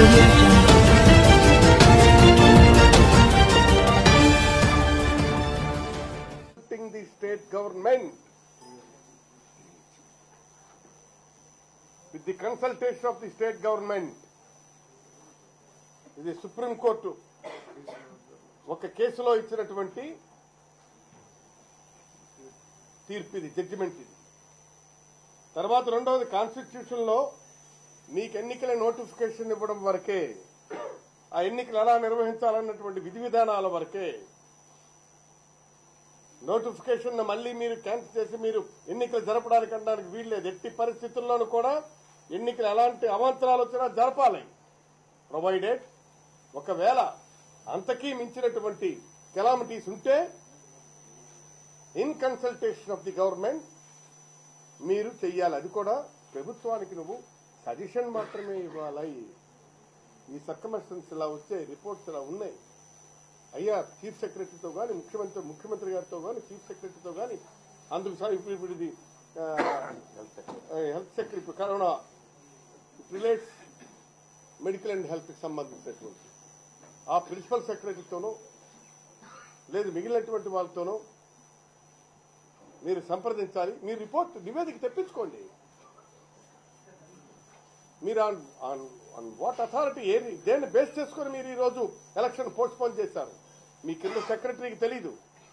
audio jungle. consulting the state government with the consultation of the state government ఇది supreme court ఒక కేసులో ఇచ్చినటువంటి తీర్పు ఇది జడ్జిమెంట్ ఇది తర్వాత రెండవది కాన్స్టిట్యూషన్ లో మీకు ఎన్నికల నోటిఫికేషన్ ఇవ్వడం వరకే ఆ ఎన్నికలు ఎలా నిర్వహించాలన్నటువంటి విధి విధానాల వరకే నోటిఫికేషన్ మళ్ళీ మీరు క్యాన్సిల్ చేసి మీరు ఎన్నికలు జరపడానికి అనడానికి వీల్లేదు ఎట్టి పరిస్థితుల్లోనూ కూడా ఎన్నికలు ఎలాంటి అవాంతరాలు వచ్చినా జరపాలి ప్రొవైడెడ్ ఒకవేళ అంతకీ మించినటువంటి కెలామిటీస్ ఉంటే in consultation of the government మీరు చెయ్యాలి అది కూడా ప్రభుత్వానికి నువ్వు సజెషన్ మాత్రమే ఇవ్వాలి ఈ సర్కమస్టెన్స్ ఇలా వచ్చే రిపోర్ట్స్ ఇలా ఉన్నాయి అయ్యా చీఫ్ సెక్రటరీతో కానీ ముఖ్యమంత్రి ముఖ్యమంత్రి గారితో కానీ చీఫ్ సెక్రటరీతో కానీ అందుకు సార్ ఇప్పుడు ఇప్పుడు ఇది హెల్త్ సెక్రటరీ ఇప్పుడు కరోనా రిలేట్స్ మెడికల్ అండ్ హెల్త్కి సంబంధించినటువంటి ఆ ప్రిన్సిపల్ సెక్రటరీతోనూ లేదు మిగిలినటువంటి వాళ్ళతోనూ మీరు సంప్రదించాలి మీ రిపోర్ట్ నివేదిక తెప్పించుకోండి మీరు ఆన్ వాట్ అథారిటీ ఏది దేన్ని బేస్ చేసుకుని మీరు ఈ రోజు ఎలక్షన్ పోస్ట్ పోన్ చేశారు మీ కింద సెక్రటరీకి తెలీదు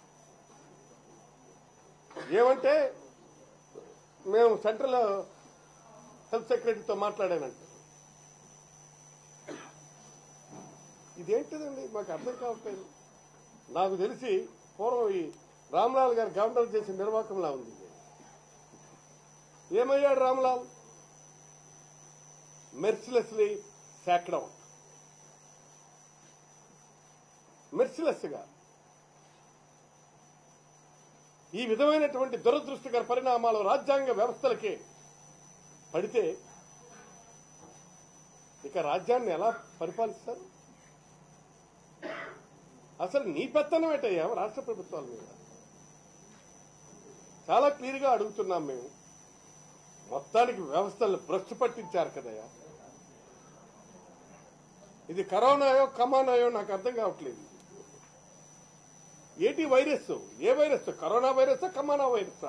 ఏమంటే మేము సెంట్రల్ హెల్త్ సెక్రటరీతో మాట్లాడానంట ఇదేంటిదండి మాకు అర్థం కావట్లేదు నాకు తెలిసి పూర్వం ఈ రామ్లాల్ గారు గవర్నర్ చేసిన నిర్వాహకంలా ఉంది ఇది. ఏమయ్యాడు Ramlal mercilessly sacked out merciless గా ఈ విధమైనటువంటి దురదృష్టకర పరిణామాలు రాజ్యాంగ వ్యవస్థలకి పడితే ఇక రాజ్యాన్ని ఎలా పరిపాలిస్తారు అసలు నీ పెత్తనం ఏంటయ్యా రాష్ట్ర ప్రభుత్వాల మీద చాలా క్లియర్ గా అడుగుతున్నాం మేము మొత్తానికి వ్యవస్థలను భ్రష్టు పట్టించారు కదయ్యా ఇది కరోనాయో కమానాయో నాకు అర్థం కావట్లేదు ఏంటి వైరస్ ఏ వైరస్ కరోనా వైరస్ కమానా వైరస్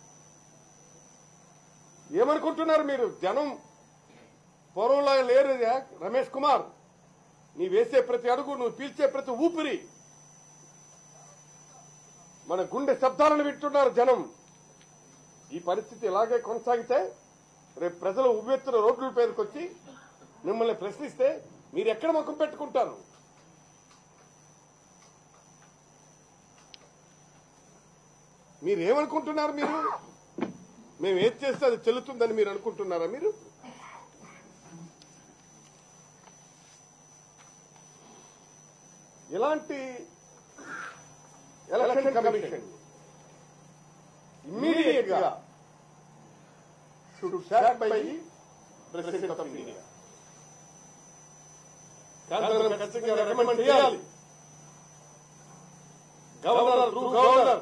ఏమనుకుంటున్నారు మీరు జనం పూర్వంలా లేరు రమేష్ కుమార్ నీ వేసే ప్రతి అడుగు నువ్వు పీల్చే ప్రతి ఊపిరి మన గుండె శబ్దాలను వింటున్నారు జనం ఈ పరిస్థితి ఇలాగే కొనసాగితే రేపు ప్రజలు ఉవ్వెత్తున రోడ్ల పేరుకు వచ్చి మిమ్మల్ని ప్రశ్నిస్తే మీరు ఎక్కడ ముఖం పెట్టుకుంటారు మీరు ఏమనుకుంటున్నారు మీరు మేము ఏది చేస్తే అది చెల్లుతుందని మీరు అనుకుంటున్నారా మీరు ఇలాంటి ఎలక్షన్ కమిషన్ ఇమ్మీడియట్ గా should sat by president of India కేంద్రం ఖచ్చితంగా రికమెండ్ చేయాలి గవర్నర్ త్రూ గవర్నర్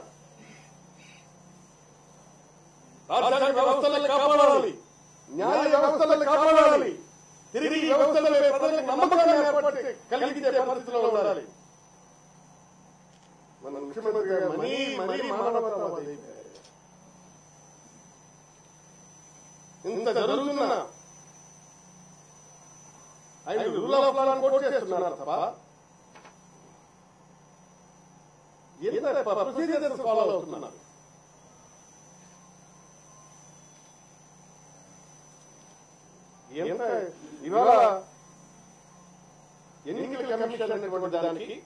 రాజ్యాంగ వ్యవస్థలను కాపాడాలి న్యాయ వ్యవస్థలను కాపాడాలి తిరిగి ఈ వ్యవస్థలపై ప్రజలకు నమ్మకాన్ని ఏర్పాటు కలిగించే పరిస్థితిలో ఉండాలి మన ముఖ్యమంత్రి గారు మరీ మరీ మానవతావాది అయిపోయారు. ఇంత జరుగుతున్నా ఆయన రూల్ ఆఫ్ లా కోట్ చేస్తున్నారు తప్ప ఎంత ప్రొసీజర్స్ ఫాలో అవుతున్నారు ఎంత ఇవాళ ఎన్నికల కమిషన్ అనేటువంటి దానికి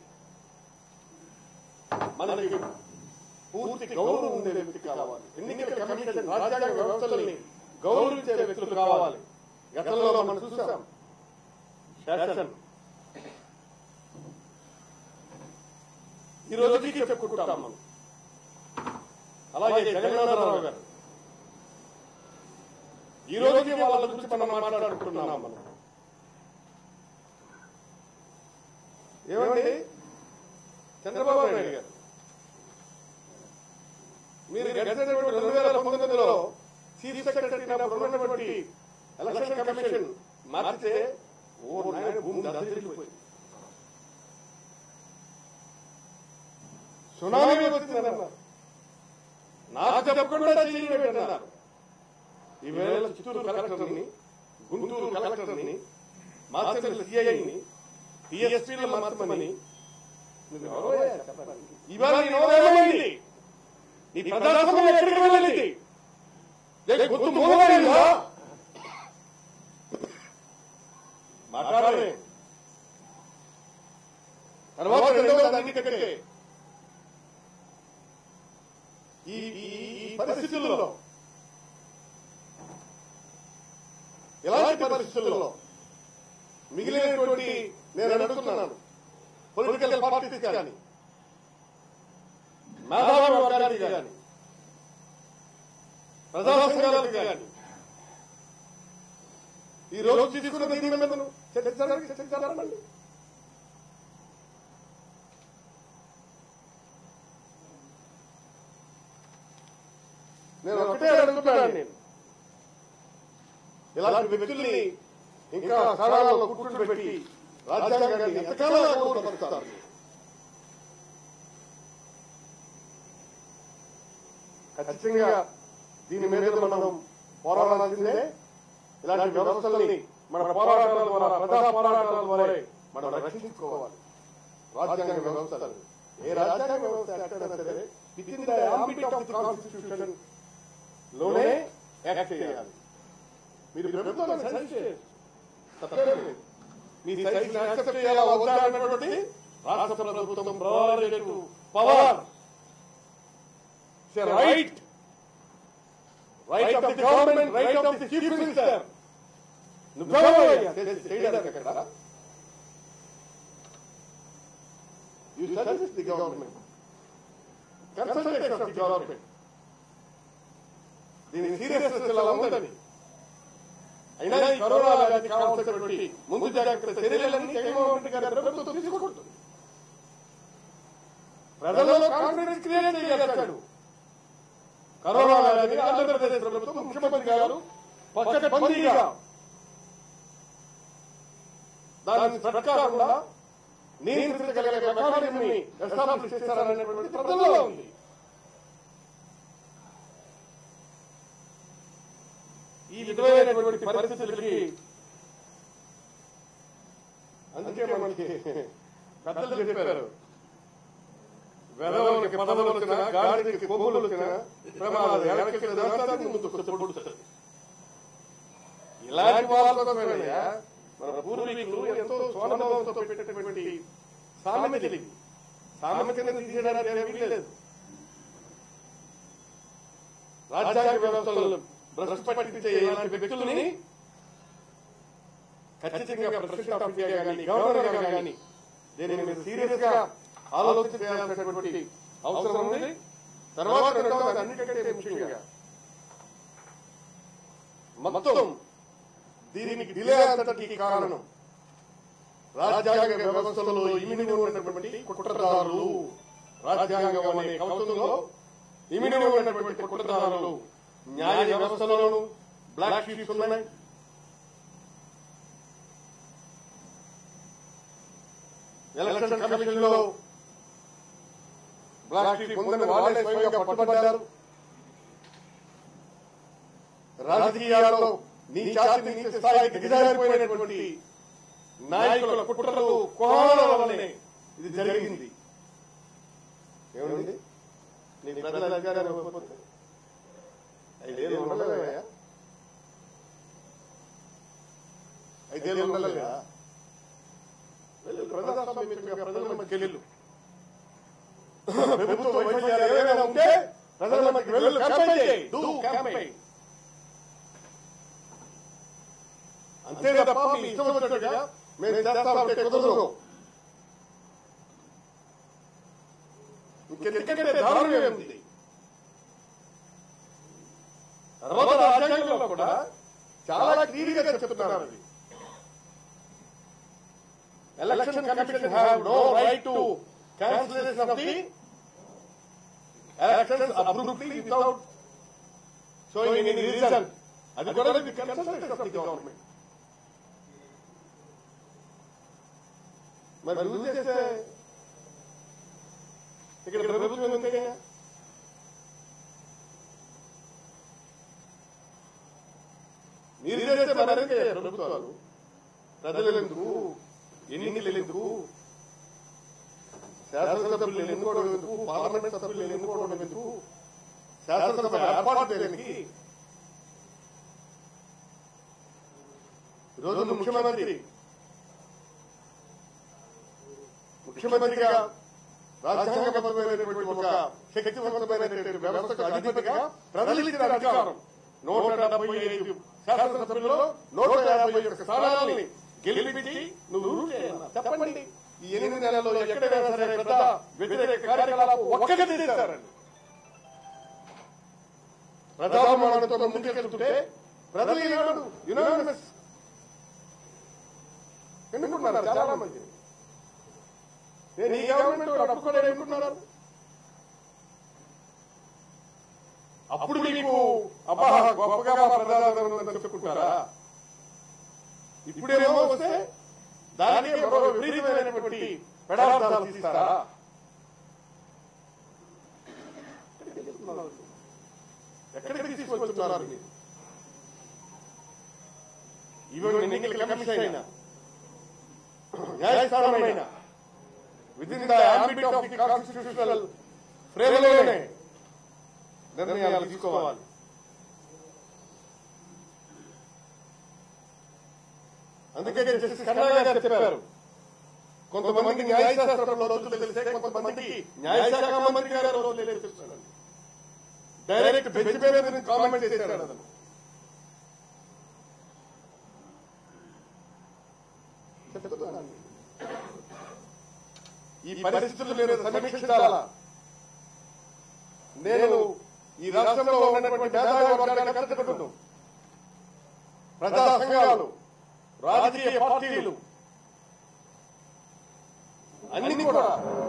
మనకి పూర్తి గౌరవం ఉండే వ్యక్తి కావాలి ఎన్నికల కమిషన్ రాజ్యాంగ వ్యవస్థల్ని గౌరవించే వ్యక్తులు కావాలి గతంలో మనం చూసాం శాసన్ ఈ రోజుకి చెప్పుకుంటాం మనం అలాగే జగన్నాథరావు గారు ఈ రోజుకి వాళ్ళ గురించి మనం మాట్లాడుకుంటున్నాం మనం ఏమండి చంద్రబాబు నాయుడు గారు మీరు గడిచినటువంటి రెండు వేల పంతొమ్మిదిలో చీఫ్ సెక్రటరీ ఉన్నటువంటి ఎలక్షన్ కమిషన్ మార్చితే ఓ నాయన భూమి దద్దరిల్లిపోయింది సునామీ వచ్చిందన్నారు నాకు చెప్పకుండా చేయని పెట్టన్నారు ఈవేళ చిత్తూరు కలెక్టర్ని గుంటూరు కలెక్టర్ని మాచర్ల సిఐని టీఎస్పీల మార్చమని నువ్వు ఎవరయ్యా చెప్పడానికి? ఇవాళ నీ నోరేమైంది నీ ప్రజాస్వామ్యం ఎక్కడికి వెళ్ళింది ఏ గుర్తు మూలమైందా మాట్లాడలే తర్వాత రెండవ దానికంటే ఈ ఈ- ఈ పరిస్థితుల్లో ఎలాంటి పరిస్థితుల్లో మిగిలినటువంటి నేను అడుగుతున్నాను పొలిటికల్ పార్టీస్ కానీ మేధావి వర్గానికి కానీ ప్రజా సంఘాలకు కానీ ఈ రోజు తీసుకున్న దీని మీద చర్చించడానికి చర్చించాలండి నేను ఒకటే అడుగుతున్నాను నేను ఇలాంటి వ్యక్తుల్ని ఇంకా స్థానాల్లో కూర్చోబెట్టి రాజ్యాంగాన్ని ఎంతకాలం అగౌరవపరుస్తారు ఖచ్చితంగా దీని మీద మనం పోరాడాల్సిందే ఇలాంటి వ్యవస్థల్ని మన పోరాటాల ద్వారా ప్రజా పోరాటాల ద్వారా మనం రక్షించుకోవాలి రాజ్యాంగ వ్యవస్థలు ఏ రాజ్యాంగ వ్యవస్థ ఎక్కడైనా సరే with in the ambit of the constitution లోనే యాక్ట్ చేయాలి మీరు ప్రభుత్వాన్ని సైజ్ చేయొచ్చు. తప్పేం లేదు. మీ సైజ్ యాక్సెప్ట్ చేయాలా వద్దా అన్నటువంటి రాష్ట్ర ప్రభుత్వం provided power right right of the government right of the chief minister నువ్వెవరయ్యా చేయడానికి అక్కడ you suggest the government consultation of the government దీని సీరియస్నెస్ ఇలా ఉందని అయినా ఈ కరోనా వ్యాధి కావాల్సినటువంటి ముందు జాగ్రత్త చర్యలన్నీ జగన్మోహన్ రెడ్డి గారి ప్రభుత్వం తీసుకుంటుంది ప్రజల్లో కాన్ఫిడెన్స్ క్రియేట్ చేయగలుగుతాడు కరోనా వ్యాధిని ఆంధ్రప్రదేశ్ ప్రభుత్వం ముఖ్యమంత్రి గారు పక్కబందీగా దాన్ని స్ప్రెడ్ కాకుండా నియంత్రించగలిగే మెకానిజంని ఎస్టాబ్లిష్ చేశారనేటువంటి ప్రజల్లో ఉంది ఈ విధమైనటువంటి పరిస్థితులకి అందుకే మనకి పెద్దలు చెప్పారు వెదవులకి పదవులు వచ్చినా గాడిదకి కొమ్ములు వచ్చినా ప్రమాదం వెనక్కి దాటానికి ముందుకు వచ్చి పొడుస్తుంది ఇలాంటి వాళ్ళ కోసమేనయ్యా మన పూర్వీకులు ఎంతో స్వానుభవంతో పెట్టినటువంటి సామెతలు ఇవి సామెతని తీసేయడానికి ఏమీ లేదు రాజ్యాంగ వ్యవస్థలను భ్రష్టు పట్టించే ఇలాంటి వ్యక్తుల్ని ఖచ్చితంగా ప్రెసిడెంట్ ఆఫ్ ఇండియా కానీ గవర్నర్ గా కానీ దీని మీద సీరియస్ గా ఆలోచన చేయాల్సినటువంటి అవసరం ఉంది తర్వాత రెండవది అన్నిటికంటే ముఖ్యంగా మొత్తం దీనికి డిలే అంతటికి కారణం రాజ్యాంగ వ్యవస్థలో ఇమిడి ఉన్నటువంటి కుట్రదారులు రాజ్యాంగం అనే కౌతంలో ఇమిడి ఉన్నటువంటి కుట్రదారులు న్యాయ వ్యవస్థలోను బ్లాక్ షీప్స్ ఉన్నాయి ఎలక్షన్ కమిషన్ లో బ్లాక్ షీప్ ఉందని వాళ్ళే స్వయంగా పట్టుబడ్డారు రాజకీయాల్లో నీ జాతి నీతి స్థాయికి దిగజారిపోయినటువంటి నాయకుల కుట్రలు కోణాల వల్లనే ఇది జరిగింది ఏమండి నీ ప్రజల అధికారం ఇవ్వకపోతే ఐదేళ్ళు ఉండలేవయ్యా ఐదేళ్ళు ఉండలేదా వెళ్ళు ప్రజాస్వామ్యంగా ప్రజల మధ్యకి వెళ్ళు ప్రభుత్వ వైఫల్యాలు ఏమైనా ఉంటే ప్రజల మధ్యకి వెళ్ళు క్యాంపెయిన్ చేయి డూ క్యాంపెయిన్ అంతే తప్ప మీ ఇష్టం వచ్చినట్టుగా మేము చేస్తామంటే కుదరదు ఇంకెందుకంటే దారుణం ఉంది తర్వాత రాజ్యాంగంలో కూడా చాలా క్లియర్ గా చెప్తున్నారు అది election commission have no right to cancellation of the elections abruptly without showing any reason అది కూడా with consultation of the government మరి రూల్ చేస్తే ఇక్కడ ప్రభుత్వం ఎందుకయ్యా మీరు చేస్తే మరెందుకయ్యా ప్రభుత్వాలు ప్రజలు ఎందుకు ఎన్నికలు ఎందుకు శాసనసభ్యులు ఎన్నుకోవడం ఎందుకు పార్లమెంట్ సభ్యులు ఎన్నుకోవడం ఎందుకు శాసనసభ ఏర్పాటు చేయడానికి ఈరోజు ముఖ్యమంత్రి ముఖ్యమంత్రిగా రాజ్యాంగబద్ధమైనటువంటి ఒక శక్తివంతమైనటువంటి వ్యవస్థకు అధిపతిగా ప్రజలిచ్చిన అధికారం నూట డెబ్బై ఐదు శాసనసభ్యుల్లో నూట యాభై ఒక్క స్థానాలని గెలిపించి నువ్వు రూల్ చేయాలి. చెప్పండి ఈ ఎనిమిది నెలల్లో ఎక్కడైనా సరే పెద్ద వ్యతిరేక కార్యకలాపం ఒక్కటి చేశారండి ప్రజాభిమానంతో ముందుకెళ్తుంటే ప్రజలు ఈనాడు యునానిమస్ ఎన్నుకున్నారు చాలా మంది నేను ఈ గవర్నమెంట్ అప్పుడు కూడా ఎన్నుకున్నారు అప్పుడు మీకు అబ్బా గొప్పగా మా ప్రజాదరణ ఉందని చెప్పుకుంటారా ఇప్పుడేమో వస్తే దానికి మరో విపరీతమైనటువంటి పెడార్థాలు తీస్తారా ఎక్కడికి తీసుకొస్తున్నారు మీరు ఈవెన్ ఎన్నికల కమిషన్ అయినా న్యాయస్థానమైన within the ambit of the constitutional ఫ్రేమ్లోనే నిర్ణయాలు తీసుకోవాలి అందుకే జస్టిస్ కన్నా గారు చెప్పారు కొంతమందికి న్యాయశాస్త్రంలో రోజులు తెలిసే కొంతమందికి న్యాయశాఖ మంత్రి గారు రోజులు తెలుస్తున్నాడు డైరెక్ట్ బెంచ్ మీద కామెంట్ చేశాడు అతను చెప్తున్నాను. ఈ పరిస్థితులు నేను సమీక్షించాలా నేను ఈ రాష్ట్రంలో ఉన్నటువంటి మేధావి వర్గాన్ని కలుపుకుంటూ ప్రజా సంఘాలు రాజకీయ పార్టీలు అన్ని కూడా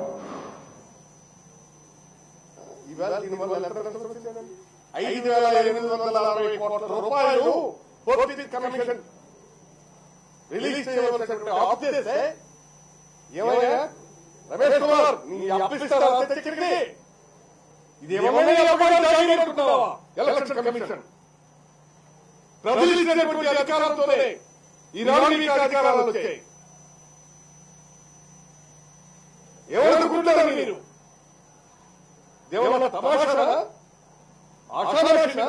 ఈవేళ దీనివల్ల ఎంత నష్టం వచ్చిందండి? ఐదు వేల ఎనిమిది వందల అరవై కోట్ల రూపాయలు పోర్టీ కమిషన్ రిలీజ్ చేయవలసినటువంటి ఆఫ్ చేస్తే ఏమయ్యా రమేష్ కుమార్ నీ అప్పిస్తారా తెచ్చిక్కడికి ఇది ఏమైనా ఎవరైనా జాయిన్ అనుకుంటున్నావా ఎలక్షన్ కమిషన్ ప్రజలు ఇచ్చినటువంటి అధికారంతోనే ఈనాడు మీకు అధికారాలు వచ్చాయి ఏమనుకుంటారు మీరు దేవన్న తమాషా ఆషామాషినా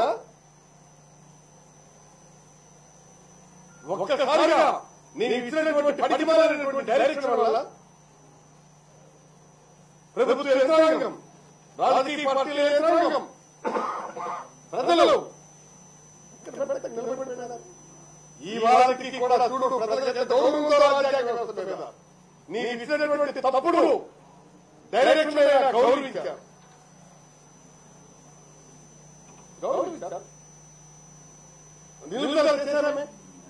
ఒక్కసారిగా నేను ఇచ్చినటువంటి పడిమారినటువంటి డైరెక్షన్ వల్ల ప్రభుత్వ యంత్రాంగం రాజకీయ పార్టీల యంత్రాంగం ప్రజలు ఈ వారికి కూడా చూడు ప్రజలకు ఎంత గౌరవం ఉందో రాజ్యాంగ వ్యవస్థ మీద నీ ఇచ్చినటువంటి తప్పుడు డైరెక్షన్ మీద గౌరవించారు గౌరవించారు నిలుపుదల చేశారమే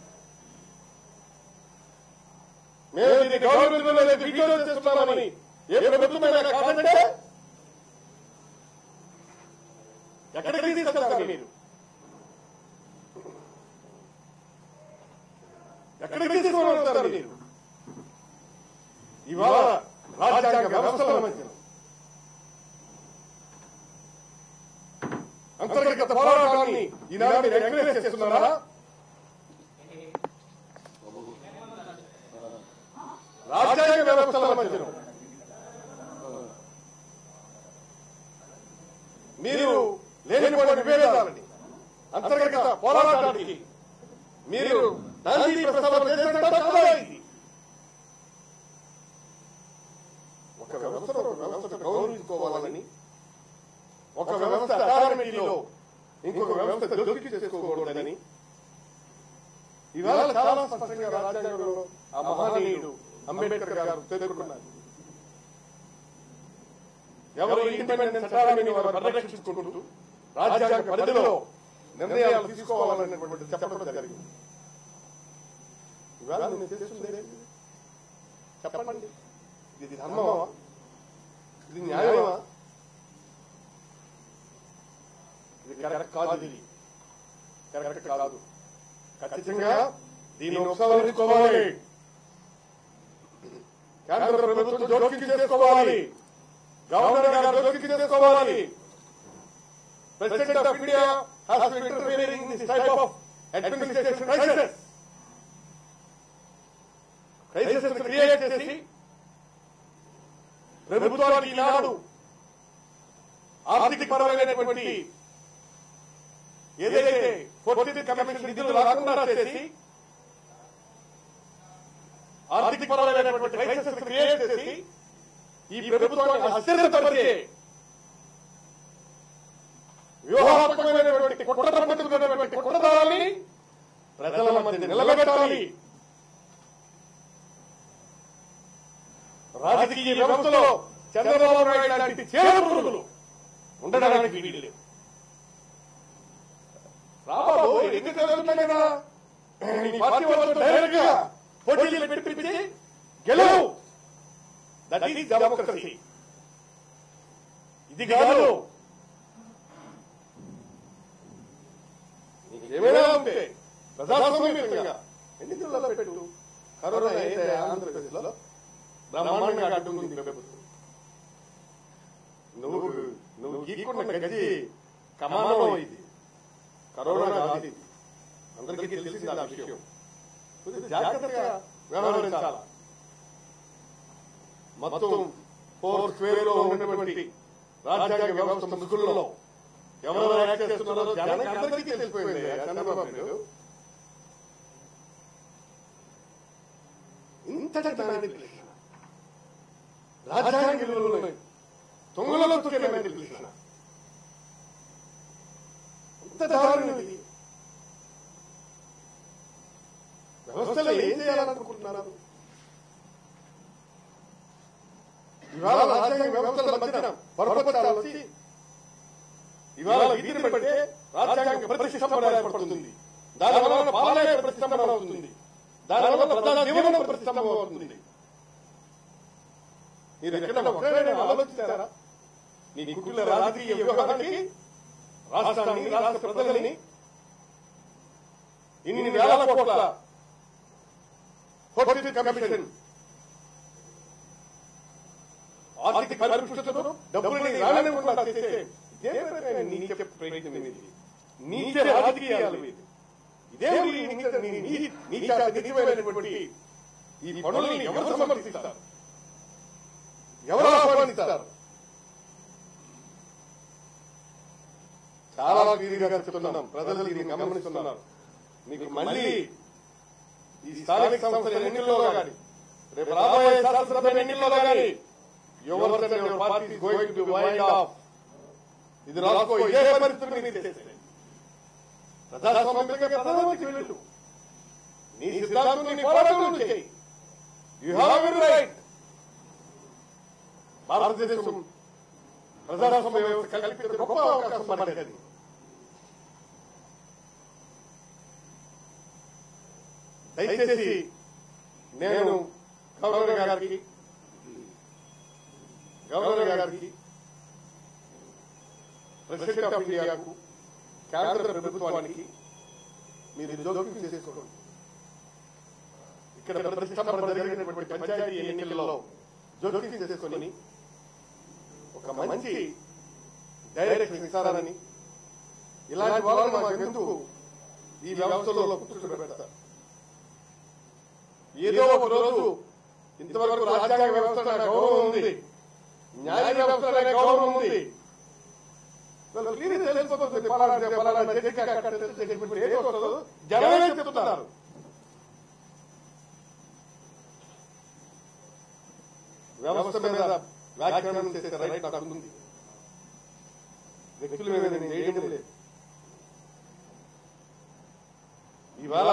మేము దీన్ని గౌరవించలేదు వీడియో చేస్తున్నామని ఏ ప్రభుత్వమైనా కాదంటే ఎక్కడికి తీసుకెళ్తారు మీరు ఎక్కడికి తీసుకొని వెళ్తారు మీరు ఇవాళ రాజ్యాంగ వ్యవస్థల మధ్య అంతర్గత పోరాటాన్ని ఈనాడు మీరు ఎంకరేజ్ చేస్తున్నారా రాజ్యాంగ వ్యవస్థల మధ్యలో మీరు లేనిపోయిన విభేదాలని అంతర్గత పోరాటానికి మీరు గాంధీ ప్రస్తావన చేసినట్టు కాదా ఇది? ఒక వ్యవస్థను ఒక వ్యవస్థను గౌరవించుకోవాలని ఒక వ్యవస్థ అథారిటీలో ఇంకొక వ్యవస్థ దొరికి చేసుకోకూడదని ఇవాళ చాలా స్పష్టంగా రాజ్యాంగంలో ఆ మహనీయుడు అంబేద్కర్ గారు పేర్కొన్నారు ఎవరు ఇండిపెండెన్స్ అకాడమీని వారు పరిరక్షించుకుంటూ రాజ్యాంగ పరిధిలో నిర్ణయాలు తీసుకోవాలనేటువంటి చెప్పడం జరిగింది ఇవాళ నేను చేస్తుంది ఏంటి? చెప్పండి ఇది ధర్మమా ఇది న్యాయమా ఇది కరెక్ట్ కాదు ఇది కరెక్ట్ కాదు ఖచ్చితంగా దీన్ని ఉపసంహరించుకోవాలి కేంద్ర ప్రభుత్వం జోక్యం చేసుకోవాలి గవర్నర్ గారు జోక్యం చేసుకోవాలి president of India has to interfering in this type of administration crisis crisis create చేసి ప్రభుత్వానికి ఈనాడు ఆర్థిక పరమైనటువంటి ఏదైతే ఫోర్టీన్త్ కమిషన్ నిధులు రాకుండా చేసి ఆర్థిక పరమైనటువంటి క్రైసిస్ క్రియేట్ చేసి ఈ ప్రభుత్వాన్ని అస్థిరపరిచే వ్యూహాత్మకమైనటువంటి కుట్రపట్టుకున్నటువంటి కుట్రదారాన్ని ప్రజల మధ్య నిలబెట్టాలి రాజకీయ వ్యవస్థలో చంద్రబాబు నాయుడు లాంటి చేరుపురుగులు ఉండడానికి వీలు రాబాబు ఎందుకు చదువుతున్నాయి కదా నీ పార్టీ వాళ్ళతో డైరెక్ట్ గా పోటీలు పెట్టించి గెలవు దట్ ఈస్ డెమోక్రసీ ఇది కాదు నీకు ఏమైనా ఉంటే ప్రజాస్వామ్యంగా ఎన్నికల్లో పెట్టు కరోనా అయితే ఆంధ్రప్రదేశ్ లో బ్రహ్మాండంగా అడ్డుకుంది ప్రభుత్వం నువ్వు నువ్వు గీక్కున్న గది కమానం ఇది కరోనా కాదు ఇది అందరికీ తెలిసింది ఆ విషయం కొద్దిగా జాగ్రత్తగా వ్యవహరించాల మొత్తం ఫోర్ స్క్వేర్ లో ఉన్నటువంటి రాజ్యాంగ వ్యవస్థ ముసుగుల్లో ఎవరు యాక్ట్ చేస్తున్నారో జనానికి అందరికీ తెలిసిపోయింది చంద్రబాబు నాయుడు ఇంతటి manipulation. రాజ్యాంగ విలువలను తొంగలో తొక్కే manipulation. ఇంత దారుణం ఇది వ్యవస్థలో ఏం చేయాలనుకుంటున్నారు ఇవాళ రాజ్యాంగ వ్యవస్థల మధ్యన పొరపచ్చాలు వచ్చి ఇవాళ వీధిని బట్టే రాజ్యాంగ ప్రతిష్టంభన ఏర్పడుతుంది దానివల్ల పాలన ప్రతిష్టంభన అవుతుంది దానివల్ల ప్రజా జీవనం ప్రతిష్టంభన అవుతుంది మీరు ఎక్కడ ఒకరైనా ఆలోచించారా మీ కుటుంబ రాజకీయ వ్యవహారానికి రాష్ట్రాన్ని రాష్ట్ర ప్రజలని ఇన్ని వేల కోట్ల ఫోర్టీన్త్ కమిషన్ ఆర్థిక పరిపుష్టతను డబ్బుల్ని రానివ్వకుండా చేసే ఇదే రకమైన నీచ ప్రయత్నం ఇది నీచ రాజకీయాలు ఇది ఇదే ఈ నీచ నీ- నీ- నీచ నీచమైనటువంటి ఈ పనుల్ని ఎవరు సమర్థిస్తారు ఎవరు ఆహ్వానిస్తారు చాలా క్లియర్గా చెప్తున్నాం ప్రజలు దీన్ని గమనిస్తున్నారు మీకు మళ్ళీ ఈ స్థానిక సంస్థల ఎన్నికల్లో కానీ రేపు రాబోయే శాసనసభ ఎన్నికల్లో కానీ your party going to wind off ఇది రాసుకో ఏ పరిస్థితులు మీరు చేస్తే ప్రజాస్వామ్యంగా ప్రధానమంత్రి వెళ్ళు నీ సిద్ధాంతం నీ పోరాటం చేయి యు హ్యావ్ ఎ రైట్ భారతదేశం ప్రజాస్వామ్య వ్యవస్థ కల్పించిన గొప్ప అవకాశం మనకి అది దయచేసి నేను గవర్నర్ గారికి గవర్నర్ గారికి ప్రెసిడెంట్ ఆఫ్ ఇండియాకు కేంద్ర ప్రభుత్వానికి మీరు జోక్యం చేసుకోండి ఇక్కడ ప్రతిష్టంభన జరిగినటువంటి పంచాయతీ ఎన్నికల్లో జోక్యం చేసుకొని ఒక మంచి డైరెక్షన్ ఇస్తారని ఇలాంటి వాళ్ళని మాకు ఎందుకు ఈ వ్యవస్థలో కూర్చోబెడతారు ఏదో ఒక రోజు ఇంతవరకు రాజ్యాంగ వ్యవస్థ అనే గౌరవం ఉంది న్యాయ వ్యవస్థ అనే గౌరవం ఉంది వాళ్ళు క్లియర్ తెలిసిపోతుంది పలానా పలానా జడ్జికి అక్కడ జడ్జిమెంట్ ఏదో వస్తుందో జనమే చెప్తున్నారు వ్యవస్థ మీద వ్యాఖ్యానం చేసే రైట్ నాకు ఉంది వ్యక్తుల మీద నేను చేయడం లేదు ఇవాళ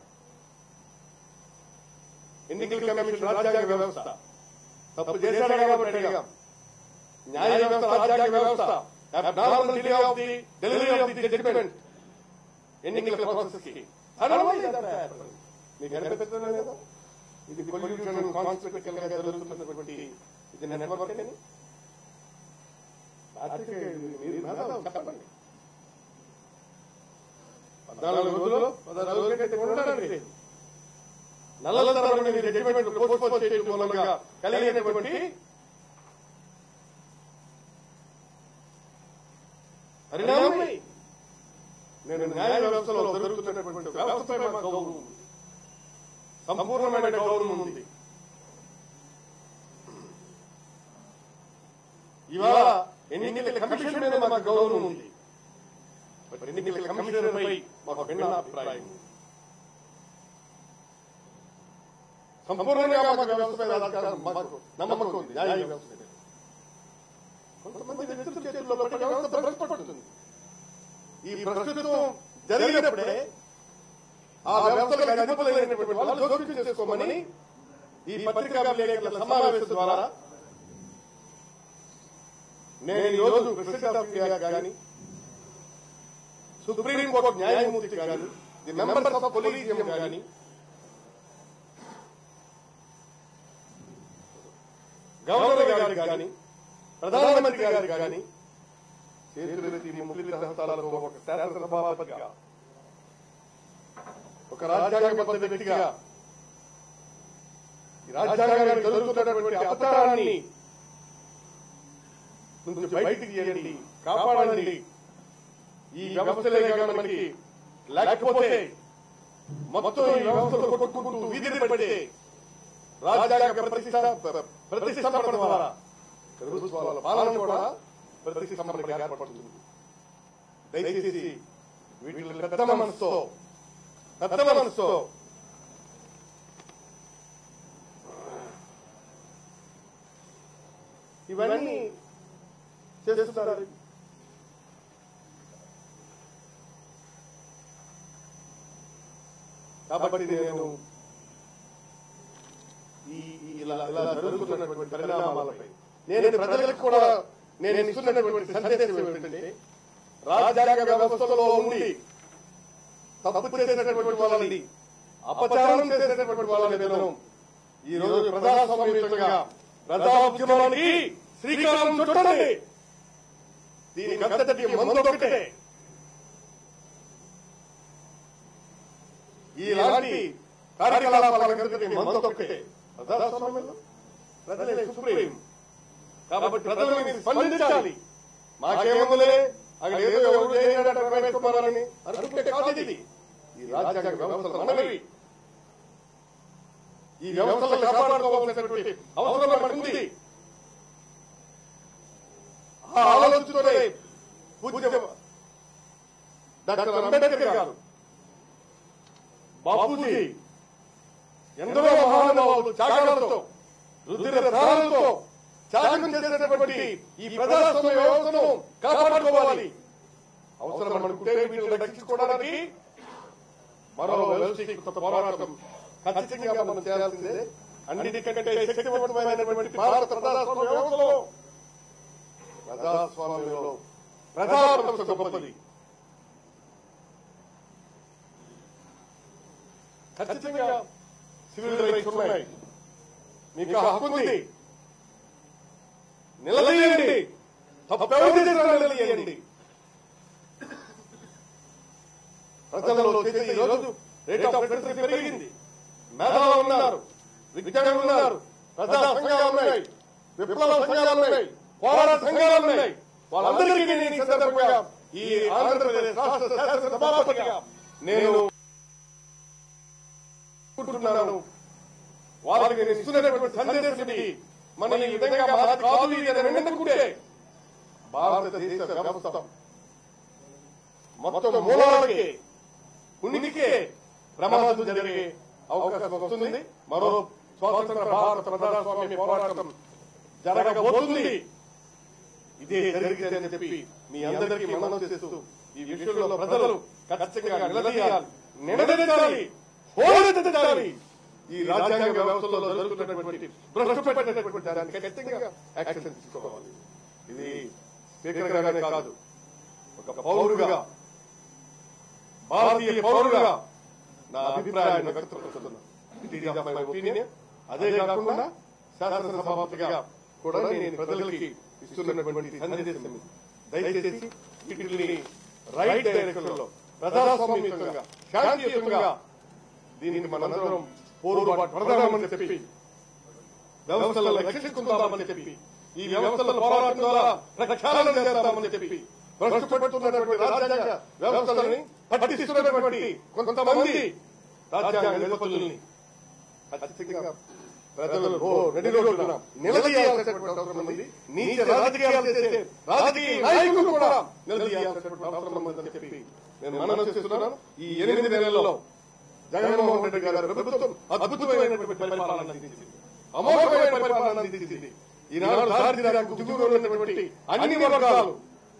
ఎన్నికల కమిషన్ రాజ్యాంగ వ్యవస్థ తప్పు చేశాడు కాబట్టి అడిగాం న్యాయ వ్యవస్థ రాజ్యాంగ వ్యవస్థ abnormal delay of the delivery of the judgment ఎన్నికల ప్రాసెస్ కి మీకు అనిపిస్తుందా లేదా ఇది పొల్యూషన్ కాన్స్టిట్యూషన్ గా జరుగుతున్నటువంటి ఇది నెట్వర్క్ అని రాత్రికి మీరు మేధావులు చెప్పండి పద్నాలుగు రోజులు పదహారు రోజుల కంటే ఉండడానికి లేదు. నెలల తరబడి మీరు జడ్జిమెంట్ పోస్ట్పోన్ చేయడం మూలంగా కలిగినటువంటి పరిణామమే నేను న్యాయ వ్యవస్థలో జరుగుతున్నటువంటి వ్యవస్థపై మాకు గౌరవం ఉంది. సంపూర్ణమైన గౌరవం ఉంది ఇవాళ ఎన్నికల కమిషన్ మీద మాకు గౌరవం ఉంది మరి ఎన్నికల కమిషన్ పై మాకు భిన్న అభిప్రాయం ఉంది. సంపూర్ణంగా మాకు వ్యవస్థ మీద అధికారం మాకు నమ్మకం ఉంది న్యాయ వ్యవస్థ మీద. కొంతమంది వ్యక్తుల చేతుల్లో పడి వ్యవస్థ భ్రష్టపడుతుంది ఈ ప్రస్తుతం జరిగినప్పుడే ఆ వ్యవస్థలకు అధిపతులైనటువంటి వాళ్ళు జోక్యం చేసుకోమని ఈ పత్రికా విలేకరుల సమావేశం ద్వారా నేను ఈ రోజు ప్రెసిడెంట్ ఆఫ్ ఇండియా కానీ సుప్రీం కోర్టు న్యాయమూర్తి కానీ ది మెంబర్స్ ఆఫ్ కొలీజియం కానీ గవర్నర్ గారికి కానీ ప్రధానమంత్రి గారికి కానీ చేతులెత్తి ముఖ్య హస్తాలతో ఒక శాసనసభాపతిగా ఒక రాజ్యాంగబద్ధ వ్యక్తిగా ఈ రాజ్యాంగానికి జరుగుతున్నటువంటి అపచారాన్ని నుంచి బయటికి తీయండి కాపాడండి ఈ వ్యవస్థలే కానీ మనకి లేకపోతే మొత్తం ఈ వ్యవస్థలు కొట్టుకుంటూ వీధిని పడితే రాజ్యాంగ ప్రతిష్ట ప్రతిష్టంభన ద్వారా ప్రభుత్వాల పాలన కూడా ప్రతిష్టంభనకి ఏర్పడుతుంది దయచేసి వీటిని పెద్ద మనసుతో పెద్ద మనసుతో ఇవన్నీ చేస్తున్నారు కాబట్టి నేను ఈ ఈ ఇలా ఇలా జరుగుతున్నటువంటి పరిణామాలపై నేను ప్రజలకు కూడా నేను ఇస్తున్నటువంటి సందేశం ఏమిటంటే రాజ్యాంగ వ్యవస్థలో ఉండి తప్పు చేసినటువంటి వాళ్ళని అపచారం చేసినటువంటి వాళ్ళని నేను ఈ రోజు ప్రజాస్వామ్యంగా ప్రజా ఉద్యమానికి శ్రీకారం చుట్టండి దీనికి అంతటికి మందొక్కటే ఇలాంటి కార్యకలాపాలకంతటికి మందొక్కటే ప్రజాస్వామ్యంలో ప్రజలే సుప్రీం కాబట్టి ప్రజలు మీరు స్పందించాలి మాకేముందులే అక్కడ ఏదో ఎవరు చేయలేడట రమేష్ కుమార్ అని అనుకుంటే కాదు ఇది ఈ రాజ్యాంగ వ్యవస్థ మనవి ఈ వ్యవస్థలు కాపాడుకోవాల్సినటువంటి అవసరం మనకుంది ఆ ఆలోచనతోనే పూజ్య డాక్టర్ అంబేద్కర్ గారు బాపూజీ ఎందరో మహానుభావులు త్యాగాలతో రుద్ర ప్రాణాలతో త్యాగం చేసినటువంటి ఈ ప్రజాస్వామ్య వ్యవస్థను కాపాడుకోవాలి అవసరం అనుకుంటే వీటిని రక్షించుకోవడానికి మరో వ్యవస్థీకృత పోరాటం ఖచ్చితంగా మనం చేయాల్సిందే అన్నిటికంటే శక్తివంతమైనటువంటి భారత ప్రజాస్వామ్య వ్యవస్థలో ప్రజాస్వామ్యంలో ప్రజాప్రభుత్వ గొప్పది ఖచ్చితంగా సివిల్ రైట్స్ ఉన్నాయి మీకు ఆ హక్కు ఉంది నిలదీయండి తప్పెవరు చేసినా నిలదీయండి ప్రజలలో చేసే ఈ రోజు రేట్ ఆఫ్ లిటరసీ పెరిగింది మేధావులు ఉన్నారు విజ్ఞానులు ఉన్నారు ప్రజా సంఘాలు ఉన్నాయి విప్లవ సంఘాలు ఉన్నాయి పోరాట సంఘాలు ఉన్నాయి వాళ్ళందరికీ నేను ఈ సందర్భంగా ఈ ఆంధ్రప్రదేశ్ రాష్ట్ర శాసన సభాపతిగా నేను అనుకుంటున్నాను వాళ్ళకి నేను ఇస్తున్నటువంటి సందేశం ఇది మన ఈ విధంగా మాది కాదు ఇది అని నిందుకుంటే భారతదేశ వ్యవస్థ మొత్తం మూలాలకి ఉనికికే ప్రమాదం జరిగే అవకాశం వస్తుంది మరో స్వాతంత్ర భారత ప్రజాస్వామ్య పోరాటం జరగబోతుంది ఇదే జరిగింది అని చెప్పి మీ అందరికీ మనం చేస్తూ ఈ విషయంలో ప్రజలు ఖచ్చితంగా నిలదీయాలి నిలదీయాలి పోరాడాలి ఈ రాజ్యాంగ వ్యవస్థలో జరుగుతున్నటువంటి భ్రష్టపడినటువంటి దానికి ఖచ్చితంగా యాక్షన్ తీసుకోవాలి ఇది స్పీకర్ గానే కాదు ఒక పౌరుగా భారతీయ పౌరుగా నా అభిప్రాయాన్ని వ్యక్తపరుస్తున్నాను it is of my opinion అదే కాకుండా శాసనసభాపతిగా కూడా నేను ప్రజలకి ఇస్తున్నటువంటి సందేశం ఇది. దయచేసి వీటిని రైట్ డైరెక్షన్ లో ప్రజాస్వామ్యంగా శాంతియుతంగా దీనికి మనందరం పోరుబాటు పడదామని చెప్పి వ్యవస్థలను రక్షించుకుందామని చెప్పి ఈ వ్యవస్థల పోరాటం ద్వారా ప్రక్షాళన చేద్దామని చెప్పి భ్రష్టుపడుతున్నటువంటి రాజ్యాంగ వ్యవస్థలని పట్టిస్తున్నటువంటి కొంతమంది రాజ్యాంగ నిలబడుల్ని ఖచ్చితంగా ప్రజలు ఓ రెడీ రోడ్డున నిలదీయాల్సినటువంటి అవసరం ఉంది నీచ రాజకీయాలు చేసే రాజకీయ నాయకులు కూడా నిలదీయాల్సినటువంటి అవసరం ఉందని చెప్పి నేను మననం చేస్తున్నాను ఈ ఎనిమిది నెలల్లో జగన్మోహన్ రెడ్డి గారి ప్రభుత్వం అద్భుతమైనటువంటి పరిపాలన అందించింది అమోఘమైన పరిపాలన అందించింది ఈనాడు దారిద్ర్యానికి దిగువలో ఉన్నటువంటి అన్ని వర్గాలు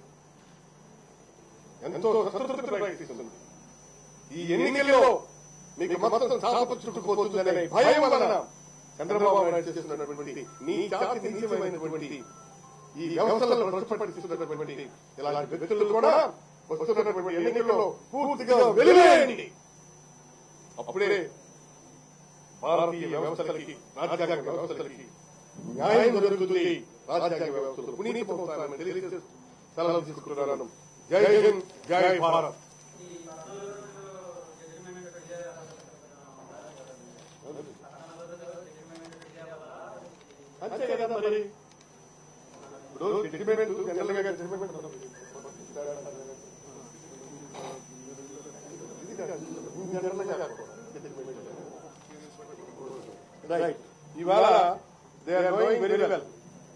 ఎంతో సంతృప్తి ప్రకటిస్తుంది ఈ ఎన్నికల్లో మీకు మొత్తం సాపచుట్టుకుపోతుందనే భయం వలన చంద్రబాబు నాయుడు చేస్తున్నటువంటి నీ జాతి నీచమైనటువంటి ఈ వ్యవస్థలను భ్రష్టపడిస్తున్నటువంటి ఇలాంటి వ్యక్తులు కూడా వస్తున్నటువంటి ఎన్నికల్లో పూర్తిగా వెలివేయండి అప్పుడే భారతీయ వ్యవస్థలకి రాజ్యాంగ వ్యవస్థలకి న్యాయం జరుగుతుంది రాజ్యాంగ వ్యవస్థలు పునీతమవుతారని తెలియజేస్తూ సెలవు తీసుకుంటున్నాను జై హింద్ జై భారత్ అంతే కదా మరి ఇప్పుడు జడ్జిమెంట్ జనరల్ గా జడ్జిమెంట్ ఇది కాదు. జనరల్ గా కాదు. రైట్ ఇవాళ they are going very well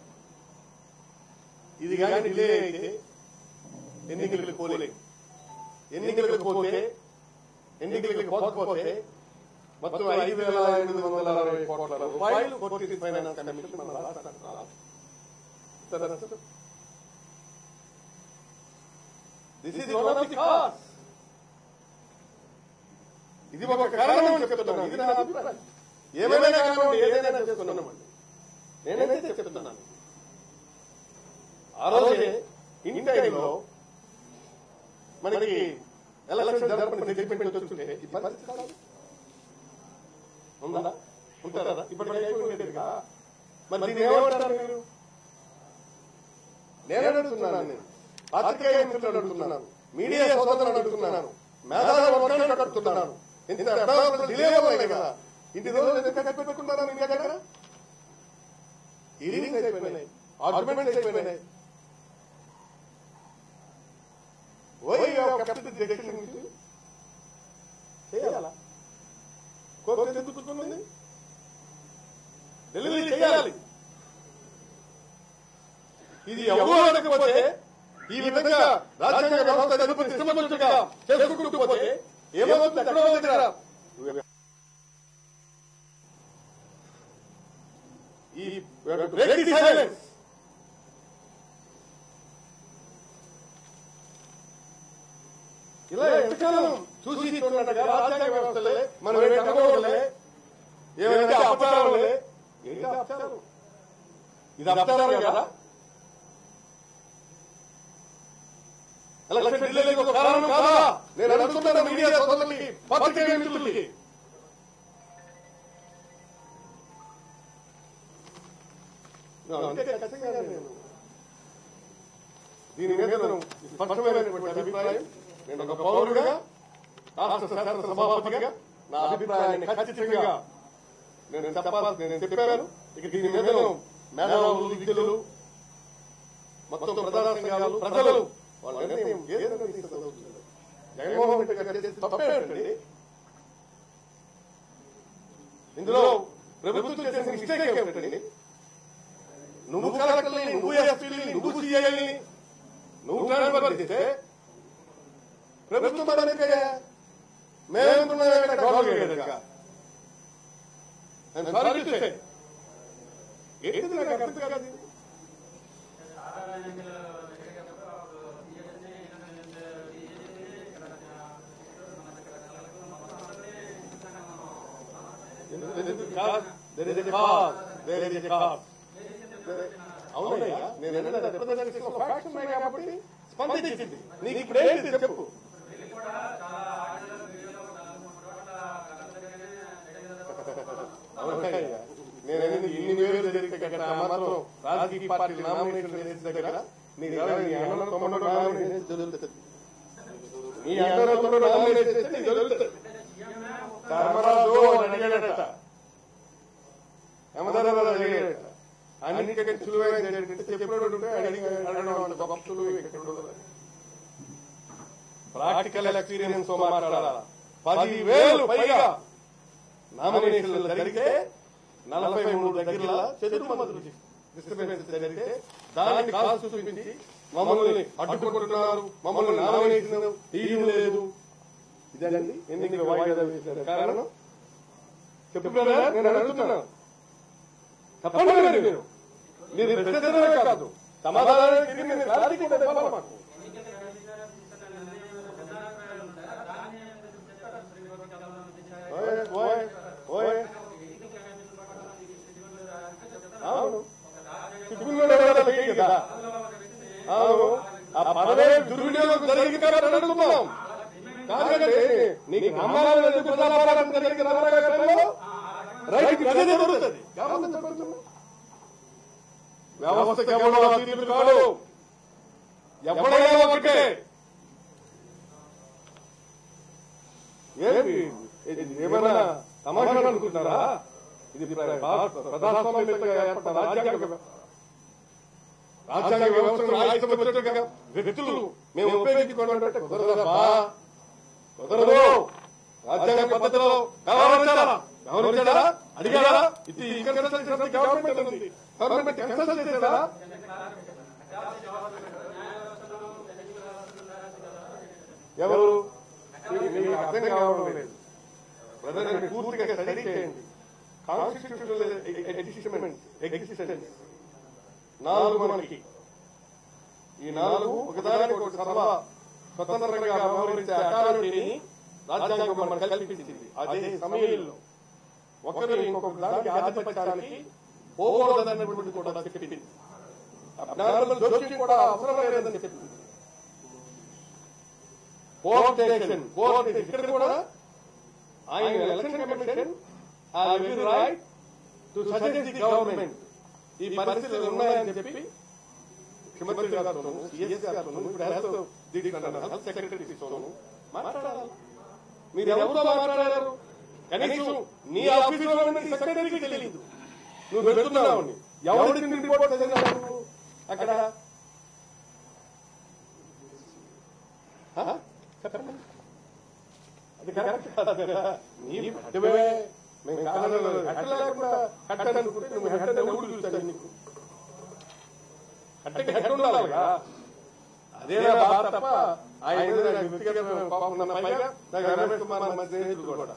ఇది కానీ డిలే అయితే ఎన్నికలకు పోలే ఎన్నికలకు పోతే ఎన్నికలకు పోకపోతే మొత్తం ఐదు వేల ఎనిమిది వందల అరవై కోట్ల రూపాయలు కోర్టు ఫైనాన్స్ కమిషన్ మన రాష్ట్రానికి రాదు. This is one of the cause ఇది ఒక కారణం అని చెప్తున్నాను ఇది నా అభిప్రాయం ఏమైనా కానివ్వండి ఏదైనా చేసుకున్నామండి నేనైతే చెప్తున్నాను ఆ రోజే ఇన్ టైంలో మనకి ఎలక్షన్ జరపని జడ్జిమెంట్ వచ్చుంటే ఈ పరిస్థితి కాదు. ఉందా ఉంటారా ఇప్పటికీ అయిపోయింది మరి దీన్ని ఏమంటారు మీరు నేను అడుగుతున్నాను నేను పాత్రికేయ మిత్రులు అడుగుతున్నాను మీడియా సోదరులు అడుగుతున్నాను మేధావులు అడుగుతున్నాను ఇంత అడ్వాన్స్ డిలే వల్లే కదా ఇంటి రోజులు ఎందుకు కట్టి పెట్టుకున్నారా మీ దగ్గర హీరింగ్స్ అయిపోయినాయి ఆర్గ్యుమెంట్స్ అయిపోయినాయి వై కెప్టెన్ డిరెక్షన్ చేయాలా కోర్టు ఎందుకు కూర్చున్నది డెలివరీ చేయాలి ఇది ఎవరు అనకపోతే ఈ విధంగా రాజ్యాంగ వ్యవస్థ అధిపతి ఇష్టమొచ్చినట్టుగా చేసుకుంటూ పోతే ఏమవుతుంది ఎక్కడో దగ్గర ఈ బ్రేక్ ది సైలెన్స్ ఇలా ఎంతకాలం చూసి చూడనట్టుగా రాజ్యాంగ వ్యవస్థలే మనం ఏంటి అనుకోవలే ఏమైతే అపచారాలే ఏంటి అపచారం ఇది అపచారం కదా ఎలక్షన్ డిలేకి ఒక కారణం కాదా నేను అడుగుతున్నాను మీడియా సోదరులకి పత్రికేయ మిత్రులకి అంటే ఖచ్చితంగా నేను దీని మీద నేను స్పష్టమైనటువంటి అభిప్రాయం నేను ఒక పౌరుడిగా రాష్ట్ర శాసన సభాపతిగా నా అభిప్రాయాన్ని ఖచ్చితంగా నేను చెప్పాలి నేను చెప్పాను ఇక దీని మీద నేను మేధావులు విద్యులు మొత్తం ప్రజా సంఘాలు ప్రజలు వాళ్ళ నిర్ణయం ఏ నిర్ణయం తీసుకుంటారో చూడాలి. జగన్మోహన్ రెడ్డి గారు చేసిన తప్పేంటండి ఇందులో ప్రభుత్వం చేసిన మిస్టేక్ ఏమిటండి నువ్వు కలెక్టర్ని నువ్వు ఎస్పీని నువ్వు సీఐని నువ్వు ట్రాన్స్ఫర్ చేస్తే ప్రభుత్వం మనకయ్యా మేమేమనుకున్నాం ఇక్కడ గొడవగా సారీ టు సే ఏంటిది నాకు అర్థం కాదు ఇది. There is a cause. There is a cause. అవునయ్యా నేను ఏంటంటే రిప్రజెంటేషన్ ఒక ఫ్యాక్షన్ ఉన్నాయి కాబట్టి స్పందించింది నీకు ఇప్పుడు ఏంటి చెప్పు అవునయ్యా నేను అనేది ఇన్ని వేలు జరిగితే కదా మాత్రం రాజకీయ పార్టీ నామినేషన్ వేసిన దగ్గర నీ దగ్గర నీ అన్న తమ్ముడు నామినేషన్ జరుగుతుంది నీ అన్న తమ్ముడు నామినేషన్ చేస్తే నీకు జరుగుతుంది ధర్మరాజు అని అడిగాడట అన్నిటికంటే సులువైనది ఏంటంటే చెప్పినట్టు ఉంటే అడిగి అడగడం అంత గొప్ప సులువు ఇక్కడ ఉండదు. ప్రాక్టికల్ ఎక్స్పీరియన్స్ తో మాట్లాడాలా పదివేలు పైగా నామినేషన్లు జరిగితే నలభై మూడు దగ్గర చతుర్మదులు డిస్టర్బెన్స్ జరిగితే దాన్ని కాల్స్ చూపించి మమ్మల్ని అడ్డుకుంటున్నారు మమ్మల్ని నామినేషన్ తీయడం లేదు ఇదండి ఎన్నికలు వాయిదా వేశారు కారణం చెప్తున్నారా నేను అడుగుతున్నాను తప్పండి మరి మీరు మీరు ప్రశ్నించడమే కాదు సమాధానానికి తిరిగి మీరు క్లారిటీ కూడా ఇవ్వాలి మాకు ఓయ్, ఓయ్, ఓయ్. అవును సిగ్గుల్లో ఎవరైనా లేదు కదా అవును ఆ పదవే దుర్వినియోగం జరిగింది కాబట్టి అడుగుతున్నాం కాదంటే నీకు నమ్మాలని ఎందుకు ప్రజాపాలన జరిగింది నమ్మకంలో రైతుకి ప్రజలే దొరుకుతుంది ఎవరు దొరుకుతుంది? వ్యవస్థకి ఎవడో అతీతుడు కాడు ఎవడైనా ఒకటే ఏంటి ఇది ఏమైనా తమాషా అనుకుంటున్నారా ఇది ప్ర- భారత ప్రజాస్వామ్యంగా ఏర్పడ్డ రాజ్యాంగ వ్యవ- రాజ్యాంగ వ్యవస్థను ఆయుధం వచ్చినట్టుగా వ్యక్తులు మేము ఉపయోగించుకోవాలంటే కుదరదబ్బా కుదరదు రాజ్యాంగ పద్ధతిలో వ్యవహరించాలా వ్యవహరించారా అడిగారా ఇది ఇన్కన్సల్ట్ గవర్నమెంట్ ఉంది గవర్నమెంట్ కన్సల్ట్ చేసేదా ఎవరు మీకు- మీకు అర్థం కావడం లేదు బ్రదర్ మీరు పూర్తిగా స్టడీ చేయండి కాన్స్టిట్యూషనల్ ఎగ్జిస్టెన్స్ నాలుగు మనకి ఈ నాలుగు ఒకదానికి ఒకటి సర్వ స్వతంత్రంగా వ్యవహరించే అథారిటీని రాజ్యాంగం మనకు కల్పించింది అదే సమయంలో ఒకరు ఇంకొక దానికి ఆధిపత్యానికి పోకూడదన్నటువంటి కూడా చెప్పింది అబ్నార్మల్ జోక్యం కూడా అవసరం లేదని చెప్పింది కోఆర్డినేషన్ కోఆర్డినేషన్ ఇక్కడ కూడా ఆయన ఎలక్షన్ కమిషన్ ఆ will right to suggest the government ఈ పరిస్థితులు ఉన్నాయని చెప్పి ముఖ్యమంత్రి గారితోను సిఎస్ గారితోను ఇప్పుడు హెల్త్ హెల్త్ సెక్రటరీతోను మాట్లాడాలి మీరు ఎవరితో మాట్లాడారు కనీసం నీ ఆఫీసులో ఉన్న నీ సెక్రటరీకి తెలియదు నువ్వు వెళ్తున్నావు ఎవరికి రిపోర్ట్ చదివినావు నువ్వు అక్కడ హ? చెప్పండి అది కరెక్ట్ కాదు కదా నీ అడ్డమే మేము కాదంలో హెడ్ లేకుండా హెడ్ అనుకుంటే నువ్వు హెడ్ ఎవడు చూస్తాడు నీకు హెడ్కి హెడ్ ఉండాలి కదా అదే నా బాధ తప్ప ఆయన మీద నాకు వ్యక్తిగత కోపం ఉన్న పైగా నాకు రమేష్ కుమార్ మా స్నేహితుడు కూడా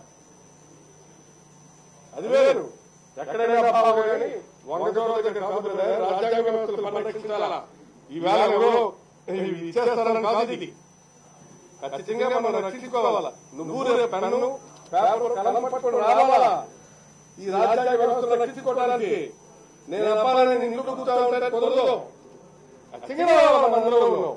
అది వేరు ఎక్కడైనా భావం కానీ వంగచోర దగ్గర కాదు కదా, రాజ్యాంగ వ్యవస్థలు పరిరక్షించాలా ఈవేళ ఎవరో ఇవి ఇచ్చేస్తారని కాదు ఇది ఖచ్చితంగా మనం రక్షించుకోవాలా నువ్వు రేపు పెన్ను పేపర్ కలం పట్టుకొని రావాలా ఈ రాజ్యాంగ వ్యవస్థను రక్షించుకోవడానికి నేను అప్పాలని నేను ఇంట్లో కూర్చో ఉంటే కుదరదు ఖచ్చితంగా రావాలా మన అందులో ఉన్నాం.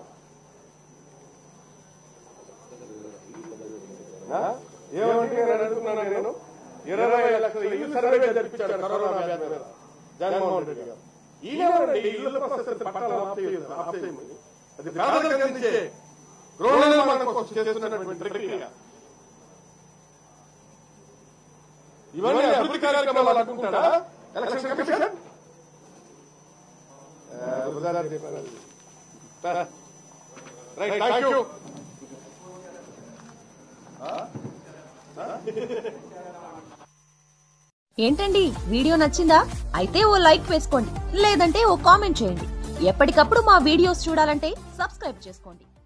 ఆ? ఏమంటే నేను అడుగుతున్నాను నేను ఇరవై లక్షల ఇల్లు సర్వే జరిపించాడు కరోనా వ్యాధి మీద జగన్మోహన్ రెడ్డి గారు ఈయనండి ఇల్లు ప్రస్తుతం పట్టాలు ఆపేయదు, ఆపేయమని. అది పేదలకు అందించే గృహ నిర్మాణం కోసం చేస్తున్నటువంటి ప్రక్రియ ఇవన్నీ అభివృద్ధి కార్యక్రమాలు అనుకుంటాడా ఎలక్షన్ కమిషన్ ఆ, ఉదాహరణ చెప్పాను అది. రైట్ థ్యాంక్ యూ ఏంటండి వీడియో నచ్చిందా అయితే ఓ లైక్ వేసుకోండి లేదంటే ఓ కామెంట్ చేయండి ఎప్పటికప్పుడు మా వీడియోస్ చూడాలంటే సబ్స్క్రైబ్ చేసుకోండి